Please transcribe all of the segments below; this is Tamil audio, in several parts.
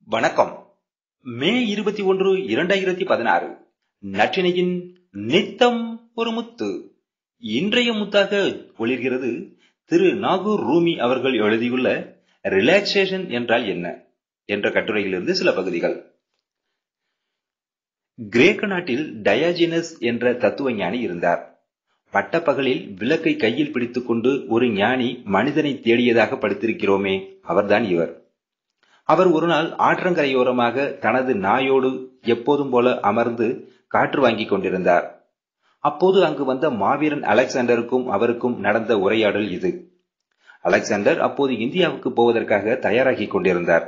வணக்கம் மே இருபத்தி ஒன்று இரண்டாயிரத்தி பதினாறு நற்றினையின் நித்தம் ஒரு முத்து இன்றைய முத்தாக ஒளிர்கிறது திரு நாகூர் ரூமி அவர்கள் எழுதியுள்ள ரிலாக்ஸேஷன் என்றால் என்ன என்ற கட்டுரையிலிருந்து சில பகுதிகள் கிரேக்க நாட்டில் டயாஜினஸ் என்ற தத்துவ ஞானி இருந்தார் பட்டப்பகலில் விளக்கை கையில் பிடித்துக்கொண்டு ஒரு ஞானி மனிதனை தேடியதாக படித்திருக்கிறோமே அவர்தான் இவர் அவர் ஒரு நாள் ஆற்றங்கரையோரமாக தனது நாயோடு எப்போதும் போல அமர்ந்து காற்று வாங்கிக் கொண்டிருந்தார் அப்போது அங்கு வந்த மாவீரன் அலெக்சாண்டருக்கும் அவருக்கும் நடந்த உரையாடல் இது அலெக்சாண்டர் அப்போது இந்தியாவுக்கு போவதற்காக தயாராகிக் கொண்டிருந்தார்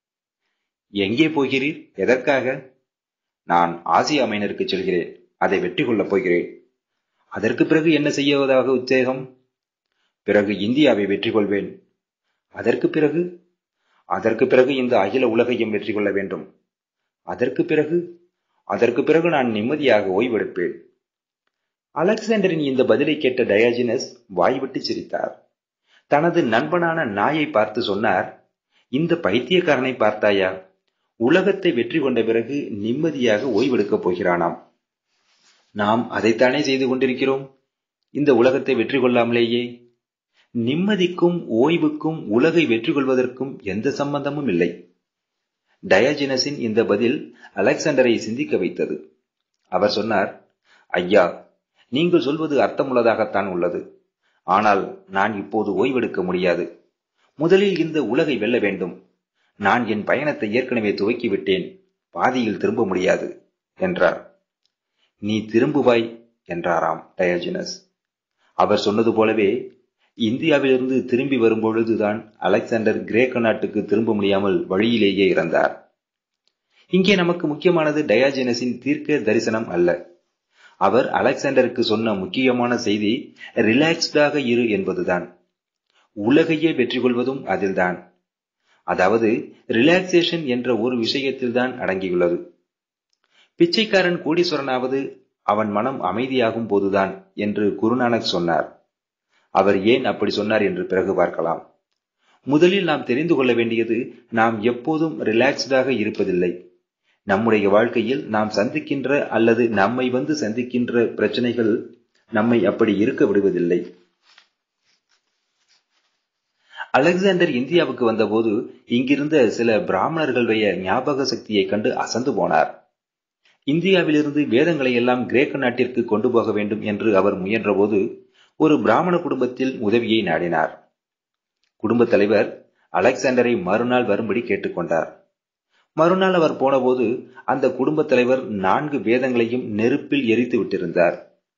எங்கே போகிறீர் எதற்காக நான் ஆசியா மைனருக்கு செல்கிறேன் அதை வெற்றி கொள்ளப் போகிறேன் அதற்கு பிறகு என்ன செய்வதாக உத்தேகம் பிறகு இந்தியாவை வெற்றி கொள்வேன் அதற்கு பிறகு அதற்கு பிறகு இந்த அகில உலகையும் வெற்றி கொள்ள வேண்டும் அதற்கு பிறகு அதற்கு பிறகு நான் நிம்மதியாக ஓய்வெடுப்பேன் அலெக்சாண்டரின் இந்த பதிலை கேட்ட டயாஜினஸ் வாய்விட்டு சிரித்தார் தனது நண்பனான நாயை பார்த்து சொன்னார் இந்த பைத்தியக்காரனை பார்த்தாயா உலகத்தை வெற்றி கொண்ட பிறகு நிம்மதியாக ஓய்வெடுக்கப் போகிறானாம் நாம் அதைத்தானே செய்து கொண்டிருக்கிறோம் இந்த உலகத்தை வெற்றி கொள்ளாமலேயே நிம்மதிக்கும் ஓய்வுக்கும் உலகை வெற்றி கொள்வதற்கும் எந்த சம்பந்தமும் இல்லை டயாஜினஸின் இந்த பதில் அலெக்சாண்டரை சிந்திக்க வைத்தது அவர் சொன்னார் ஐயா நீங்கள் சொல்வது அர்த்தமுள்ளதாகத்தான் உள்ளது ஆனால் நான் இப்போது ஓய்வெடுக்க முடியாது முதலில் இந்த உலகை வெல்ல வேண்டும் நான் என் பயணத்தை ஏற்கனவே துவக்கிவிட்டேன் பாதியில் திரும்ப முடியாது என்றார் நீ திரும்புவாய் என்றாராம் டயாஜினஸ் அவர் சொன்னது போலவே இந்தியாவிலிருந்து திரும்பி வரும்பொழுதுதான் அலெக்சாண்டர் கிரேக்க நாட்டுக்கு திரும்ப முடியாமல் வழியிலேயே இறந்தார் இங்கே நமக்கு முக்கியமானது டயாஜினஸின் தீர்க்க தரிசனம் அல்ல அவர் அலெக்சாண்டருக்கு சொன்ன முக்கியமான செய்தி ரிலாக்ஸ்டாக இரு என்பதுதான் உலகையே வெற்றி கொள்வதும் அதில்தான் அதாவது ரிலாக்ஸேஷன் என்ற ஒரு விஷயத்தில்தான் அடங்கியுள்ளது பிச்சைக்காரன் கோடீஸ்வரனாவது அவன் மனம் அமைதியாகும் போதுதான் என்று குருநானக் சொன்னார் அவர் ஏன் அப்படி சொன்னார் என்று பிறகு பார்க்கலாம் முதலில் நாம் தெரிந்து கொள்ள வேண்டியது நாம் எப்போதும் ரிலாக்ஸ்டாக இருப்பதில்லை நம்முடைய வாழ்க்கையில் நாம் சந்திக்கின்ற அல்லது நம்மை வந்து சந்திக்கின்ற பிரச்சனைகள் நம்மை அப்படி இருக்க விடுவதில்லை அலெக்சாண்டர் இந்தியாவுக்கு வந்தபோது இங்கிருந்த சில பிராமணர்களுடைய ஞாபக சக்தியை கண்டு அசந்து போனார் இந்தியாவிலிருந்து வேதங்களை எல்லாம் கிரேக்க நாட்டிற்கு கொண்டு போக வேண்டும் என்று அவர் முயன்றபோது ஒரு பிராமண குடும்பத்தில் உதவியை நாடினார் குடும்பத் தலைவர் அலெக்சாண்டரை மறுநாள் வரும்படி கேட்டுக்கொண்டார் மறுநாள் அவர் போனபோது அந்த குடும்பத் தலைவர் நான்கு வேதங்களையும் நெருப்பில் எரித்து விட்டிருந்தார்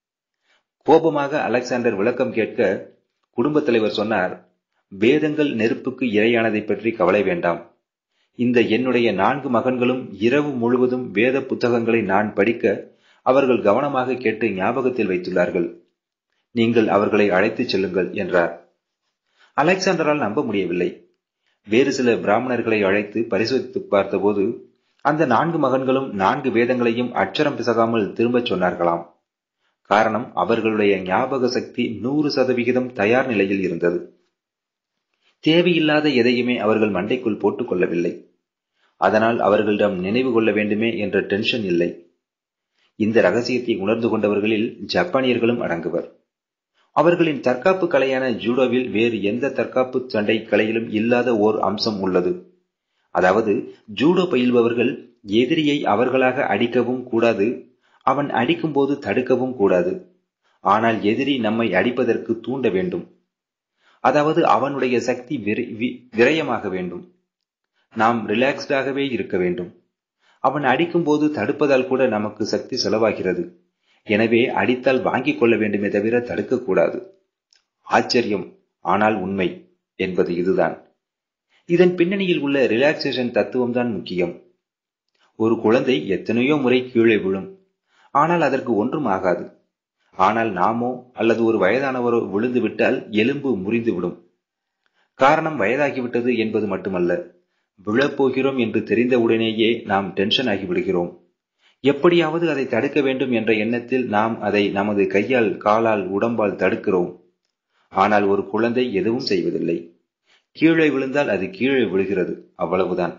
கோபமாக அலெக்சாண்டர் விளக்கம் கேட்க குடும்பத் தலைவர் சொன்னார் வேதங்கள் நெருப்புக்கு இரையானதை பற்றி கவலை வேண்டாம் இந்த என்னுடைய நான்கு மகன்களும் இரவு முழுவதும் வேத புத்தகங்களை நான் படிக்க அவர்கள் கவனமாக கேட்டு ஞாபகத்தில் வைத்துள்ளார்கள் நீங்கள் அவர்களை அழைத்துச் செல்லுங்கள் என்றார் அலெக்சாண்டரால் நம்ப முடியவில்லை வேறு சில பிராமணர்களை அழைத்து பரிசோதித்து பார்த்தபோது அந்த நான்கு மகன்களும் நான்கு வேதங்களையும் அச்சரம் பிசகாமல் திரும்பச் சொன்னார்களாம் காரணம் அவர்களுடைய ஞாபக சக்தி நூறு சதவிகிதம் தயார் நிலையில் இருந்தது தேவையில்லாத எதையுமே அவர்கள் மண்டைக்குள் போட்டுக் கொள்ளவில்லை அதனால் அவர்களிடம் நினைவு கொள்ள வேண்டுமே என்ற டென்ஷன் இல்லை இந்த ரகசியத்தை உணர்ந்து கொண்டவர்களில் ஜப்பானியர்களும் அடங்குவர் அவர்களின் தற்காப்பு கலையான ஜூடோவில் வேறு எந்த தற்காப்பு சண்டை கலையிலும் இல்லாத ஓர் அம்சம் உள்ளது அதாவது ஜூடோ பயில்பவர்கள் எதிரியை அவர்களாக அடிக்கவும் கூடாது அவன் அடிக்கும்போது தடுக்கவும் கூடாது ஆனால் எதிரி நம்மை அடிப்பதற்கு தூண்ட வேண்டும் அதாவது அவனுடைய சக்தி விரயமாக வேண்டும் நாம் ரிலாக்ஸ்டாகவே இருக்க வேண்டும் அவன் அடிக்கும்போது தடுப்பதால் கூட நமக்கு சக்தி செலவாகிறது எனவே அடித்தால் வாங்கிக் கொள்ள வேண்டுமே தவிர தடுக்கக்கூடாது ஆச்சரியம் ஆனால் உண்மை என்பது இதுதான் இதன் பின்னணியில் உள்ள ரிலாக்ஸேஷன் தத்துவம் தான் முக்கியம் ஒரு குழந்தை எத்தனையோ முறை கீழே விழும் ஆனால் அதற்கு ஒன்றும் ஆகாது ஆனால் நாமோ அல்லது ஒரு வயதானவரோ விழுந்து விட்டால் எலும்பு முறிந்துவிடும் காரணம் வயதாகிவிட்டது என்பது மட்டுமல்ல விழப்போகிறோம் என்று தெரிந்தவுடனேயே நாம் டென்ஷன் ஆகிவிடுகிறோம் எப்படியாவது அதை தடுக்க வேண்டும் என்ற எண்ணத்தில் நாம் அதை நமது கையால் காலால் உடம்பால் தடுக்கிறோம் ஆனால் ஒரு குழந்தை எதுவும் செய்வதில்லை கீழே விழுந்தால் அது கீழே விழுகிறது அவ்வளவுதான்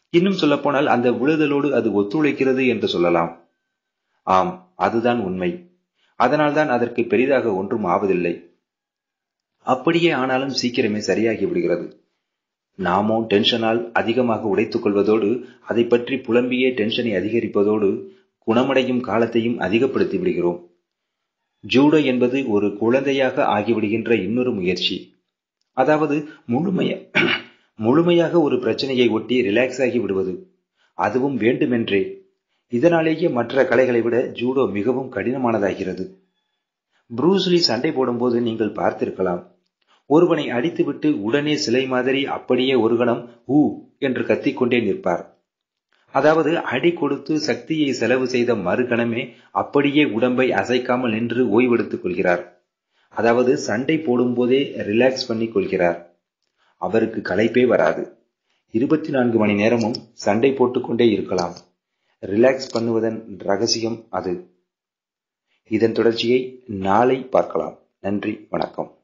இன்னும் சொல்லப்போனால் அந்த விழுதலோடு அது ஒத்துழைக்கிறது என்று சொல்லலாம் ஆம் அதுதான் உண்மை அதனால்தான் அதற்கு பெரிதாக ஒன்றும் ஆவதில்லை அப்படியே ஆனாலும் சீக்கிரமே சரியாகி விடுகிறது நாமோ டென்ஷனால் அதிகமாக உடைத்துக் கொள்வதோடு அதை பற்றி புலம்பியே டென்ஷனை அதிகரிப்பதோடு குணமடையும் காலத்தையும் அதிகப்படுத்தி விடுகிறோம் ஜூடோ என்பது ஒரு குழந்தையாக ஆகிவிடுகின்ற இன்னொரு முயற்சி அதாவது முழுமைய முழுமையாக ஒரு பிரச்சனையை ஒட்டி ரிலாக்ஸ் ஆகி விடுவது அதுவும் வேண்டுமென்றே இதனாலேயே மற்ற கலைகளை விட ஜூடோ மிகவும் கடினமானதாகிறது புரூஸ்லி சண்டை போடும்போது நீங்கள் பார்த்திருக்கலாம் ஒருவனை அடித்துவிட்டு உடனே சிலை மாதிரி அப்படியே ஒரு கணம் ஊ என்று கத்திக்கொண்டே நிற்பார் அதாவது அடி கொடுத்து சக்தியை செலவு செய்த மறுகணமே அப்படியே உடம்பை அசைக்காமல் நின்று ஓய்வெடுத்துக் கொள்கிறார் அதாவது சண்டை போடும்போதே ரிலாக்ஸ் பண்ணி கொள்கிறார் அவருக்கு களைப்பே வராது இருபத்தி நான்கு மணி நேரமும் சண்டை போட்டுக்கொண்டே இருக்கலாம் ரிலாக்ஸ் பண்ணுவதன் ரகசியம் அது இதன் தொடர்ச்சியை நாளை பார்க்கலாம் நன்றி வணக்கம்